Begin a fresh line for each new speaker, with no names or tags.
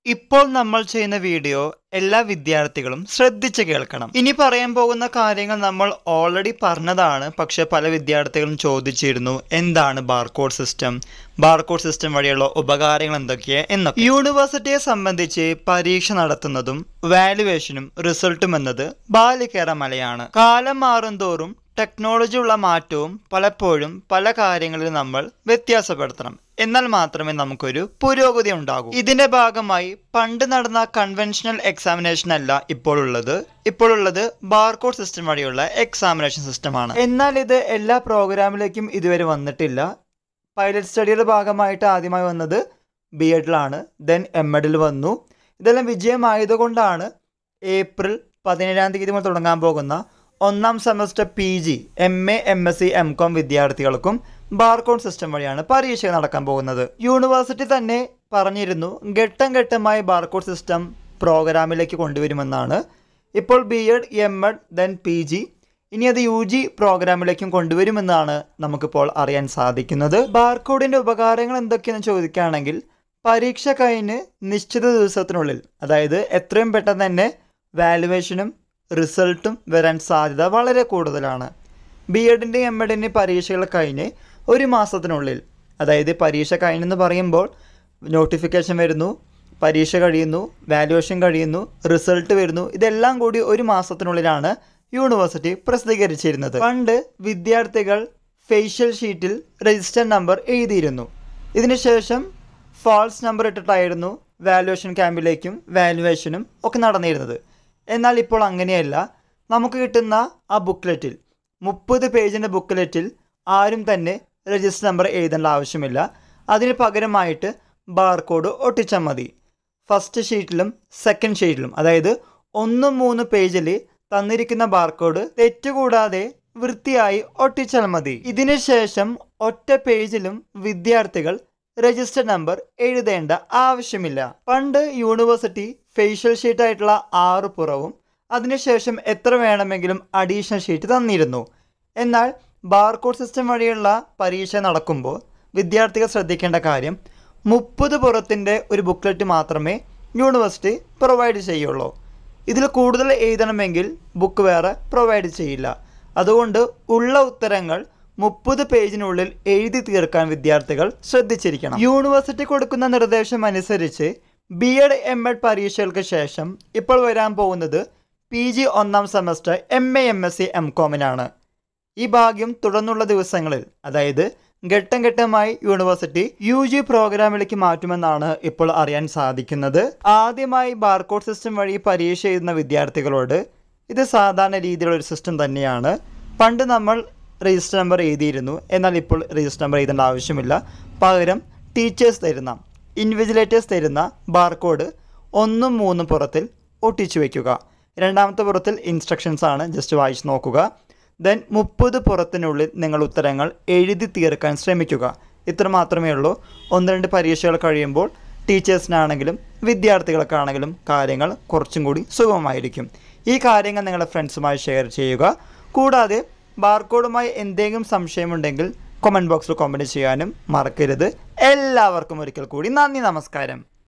ഇപ്പോൾ നമ്മൾ ചെയ്യുന്ന വീഡിയോ എല്ലാ വിദ്യാർത്ഥികളും ശ്രദ്ധിച്ച് കേൾക്കണം ഇനി പറയാൻ പോകുന്ന കാര്യങ്ങൾ നമ്മൾ ഓൾറെഡി പറഞ്ഞതാണ് പക്ഷെ പല വിദ്യാർത്ഥികളും ചോദിച്ചിരുന്നു എന്താണ് ബാർകോഡ് സിസ്റ്റം ബാർകോഡ് സിസ്റ്റം വഴിയുള്ള ഉപകാരങ്ങൾ എന്തൊക്കെയാണ് എന്നൊക്കെ യൂണിവേഴ്സിറ്റിയെ സംബന്ധിച്ച് പരീക്ഷ നടത്തുന്നതും വാലുവേഷനും റിസൾട്ടും എന്നത് ബാലികേറ മലയാണ് കാലം മാറുംതോറും ടെക്നോളജി ഉള്ള മാറ്റവും പലപ്പോഴും പല കാര്യങ്ങളിൽ നമ്മൾ വ്യത്യാസപ്പെടുത്തണം എന്നാൽ മാത്രമേ നമുക്കൊരു പുരോഗതി ഉണ്ടാകൂ ഇതിന്റെ ഭാഗമായി പണ്ട് നടന്ന കൺവെൻഷണൽ എക്സാമിനേഷൻ അല്ല ഇപ്പോൾ ഉള്ളത് ഇപ്പോൾ ഉള്ളത് ബാർകോഡ് സിസ്റ്റം വഴിയുള്ള എക്സാമിനേഷൻ സിസ്റ്റമാണ് എന്നാൽ ഇത് എല്ലാ പ്രോഗ്രാമിലേക്കും ഇതുവരെ വന്നിട്ടില്ല പൈലറ്റ് സ്റ്റഡിയുടെ ഭാഗമായിട്ട് ആദ്യമായി വന്നത് ബി എഡിലാണ് ദെൻ എം എഡിൽ വന്നു ഇതെല്ലാം വിജയമായതുകൊണ്ടാണ് ഏപ്രിൽ പതിനേഴാം തീയതി മുതൽ തുടങ്ങാൻ പോകുന്ന ഒന്നാം semester P G M A M S C M com വിദ്യാർത്ഥികൾക്കും ബാർകോഡ് സിസ്റ്റം വഴിയാണ് പരീക്ഷ നടക്കാൻ പോകുന്നത് യൂണിവേഴ്സിറ്റി തന്നെ പറഞ്ഞിരുന്നു ഘട്ടം ഘട്ടമായി ബാർകോഡ് സിസ്റ്റം പ്രോഗ്രാമിലേക്ക് കൊണ്ടുവരുമെന്നാണ് ഇപ്പോൾ B Ed M Ed then P G ഇനി അത് യു ജി പ്രോഗ്രാമിലേക്കും കൊണ്ടുവരുമെന്നാണ് നമുക്കിപ്പോൾ അറിയാൻ സാധിക്കുന്നത് ബാർകോഡിൻ്റെ ഉപകാരങ്ങൾ എന്തൊക്കെയെന്ന് ചോദിക്കുകയാണെങ്കിൽ പരീക്ഷ കഴിഞ്ഞ് നിശ്ചിത ദിവസത്തിനുള്ളിൽ അതായത് എത്രയും പെട്ടെന്ന് തന്നെ വാലുവേഷനും റിസൾട്ടും വരാൻ സാധ്യത വളരെ കൂടുതലാണ് ബി എഡിൻ്റെ എം എഡിൻ്റെ പരീക്ഷകൾ കഴിഞ്ഞ് ഒരു മാസത്തിനുള്ളിൽ അതായത് പരീക്ഷ കഴിഞ്ഞെന്ന് പറയുമ്പോൾ നോട്ടിഫിക്കേഷൻ വരുന്നു പരീക്ഷ കഴിയുന്നു വാലുവേഷൻ കഴിയുന്നു റിസൾട്ട് വരുന്നു ഇതെല്ലാം കൂടി ഒരു മാസത്തിനുള്ളിലാണ് യൂണിവേഴ്സിറ്റി പ്രസിദ്ധീകരിച്ചിരുന്നത് പണ്ട് വിദ്യാർത്ഥികൾ ഫേഷ്യൽ ഷീറ്റിൽ രജിസ്റ്റർ നമ്പർ എഴുതിയിരുന്നു ഇതിനുശേഷം ഫാൾസ് നമ്പർ ഇട്ടിട്ടായിരുന്നു വാലുവേഷൻ ക്യാമ്പിലേക്കും വാലുവേഷനും ഒക്കെ നടന്നിരുന്നത് എന്നാൽ ഇപ്പോൾ അങ്ങനെയല്ല നമുക്ക് കിട്ടുന്ന ആ ബുക്ക്ലെറ്റിൽ മുപ്പത് പേജിൻ്റെ ബുക്ക്ലെറ്റിൽ ആരും തന്നെ രജിസ്റ്റർ നമ്പർ എഴുതേണ്ട ആവശ്യമില്ല അതിന് പകരമായിട്ട് ബാർകോഡ് ഒട്ടിച്ചാൽ മതി ഫസ്റ്റ് ഷീറ്റിലും സെക്കൻഡ് ഷീറ്റിലും അതായത് ഒന്നും മൂന്ന് പേജിൽ തന്നിരിക്കുന്ന ബാർകോഡ് തെറ്റുകൂടാതെ വൃത്തിയായി ഒട്ടിച്ചാൽ മതി ഇതിനു ശേഷം ഒറ്റ പേജിലും വിദ്യാർത്ഥികൾ രജിസ്റ്റർ നമ്പർ എഴുതേണ്ട ആവശ്യമില്ല പണ്ട് യൂണിവേഴ്സിറ്റി ഫേഷ്യൽ ഷീറ്റ് ആയിട്ടുള്ള ആറ് പുറവും അതിനുശേഷം എത്ര വേണമെങ്കിലും അഡീഷണൽ ഷീറ്റ് തന്നിരുന്നു എന്നാൽ ബാർകോഡ് സിസ്റ്റം വഴിയുള്ള പരീക്ഷ നടക്കുമ്പോൾ വിദ്യാർത്ഥികൾ ശ്രദ്ധിക്കേണ്ട കാര്യം മുപ്പത് പുറത്തിൻ്റെ ഒരു ബുക്ക്ലെറ്റ് മാത്രമേ യൂണിവേഴ്സിറ്റി പ്രൊവൈഡ് ചെയ്യുള്ളൂ ഇതിൽ കൂടുതൽ എഴുതണമെങ്കിൽ ബുക്ക് വേറെ പ്രൊവൈഡ് ചെയ്യില്ല അതുകൊണ്ട് ഉള്ള ഉത്തരങ്ങൾ മുപ്പത് പേജിനുള്ളിൽ എഴുതി തീർക്കാൻ വിദ്യാർത്ഥികൾ ശ്രദ്ധിച്ചിരിക്കണം യൂണിവേഴ്സിറ്റി കൊടുക്കുന്ന നിർദ്ദേശം അനുസരിച്ച് ബി എഡ് എം എഡ് പരീക്ഷകൾക്ക് ശേഷം ഇപ്പോൾ വരാൻ പോകുന്നത് പി ജി ഒന്നാം semester M A M S C M കോമിനാണ് ഈ ഭാഗ്യം തുടർന്നുള്ള ദിവസങ്ങളിൽ അതായത് ഘട്ടം ഘട്ടമായി യൂണിവേഴ്സിറ്റി യു ജി പ്രോഗ്രാമിലേക്ക് മാറ്റുമെന്നാണ് ഇപ്പോൾ അറിയാൻ സാധിക്കുന്നത് ആദ്യമായി ബാർകോഡ് സിസ്റ്റം വഴി പരീക്ഷ എഴുതുന്ന വിദ്യാർത്ഥികളോട് ഇത് സാധാരണ രീതിയിലുള്ള ഒരു സിസ്റ്റം തന്നെയാണ് പണ്ട് നമ്മൾ രജിസ്റ്റർ നമ്പർ എഴുതിയിരുന്നു എന്നാൽ ഇപ്പോൾ രജിസ്റ്റർ നമ്പർ എഴുതേണ്ട ആവശ്യമില്ല പകരം ടീച്ചേഴ്സ് തരുന്ന ഇൻവിജിലേറ്റേഴ്സ് തരുന്ന ബാർകോഡ് ഒന്നും മൂന്നും പുറത്തിൽ ഒട്ടിച്ചു വയ്ക്കുക രണ്ടാമത്തെ പുറത്തിൽ ഇൻസ്ട്രക്ഷൻസ് ആണ് ജസ്റ്റ് വായിച്ച് നോക്കുക ദെൻ മുപ്പത് പുറത്തിനുള്ളിൽ നിങ്ങൾ ഉത്തരങ്ങൾ എഴുതി തീർക്കാൻ ശ്രമിക്കുക ഇത്ര മാത്രമേ ഉള്ളൂ ഒന്ന് രണ്ട് പരീക്ഷകൾ കഴിയുമ്പോൾ ടീച്ചേഴ്സിനാണെങ്കിലും വിദ്യാർത്ഥികൾക്കാണെങ്കിലും കാര്യങ്ങൾ കുറച്ചും കൂടി സുഗമമായിരിക്കും ഈ കാര്യങ്ങൾ നിങ്ങളുടെ ഫ്രണ്ട്സുമായി ഷെയർ ചെയ്യുക കൂടാതെ ബാർകോഡുമായി എന്തെങ്കിലും സംശയമുണ്ടെങ്കിൽ കമൻറ്റ് ബോക്സിൽ കമൻറ്റ് ചെയ്യാനും മറക്കരുത് എല്ലാവർക്കും ഒരിക്കൽ കൂടി നന്ദി നമസ്കാരം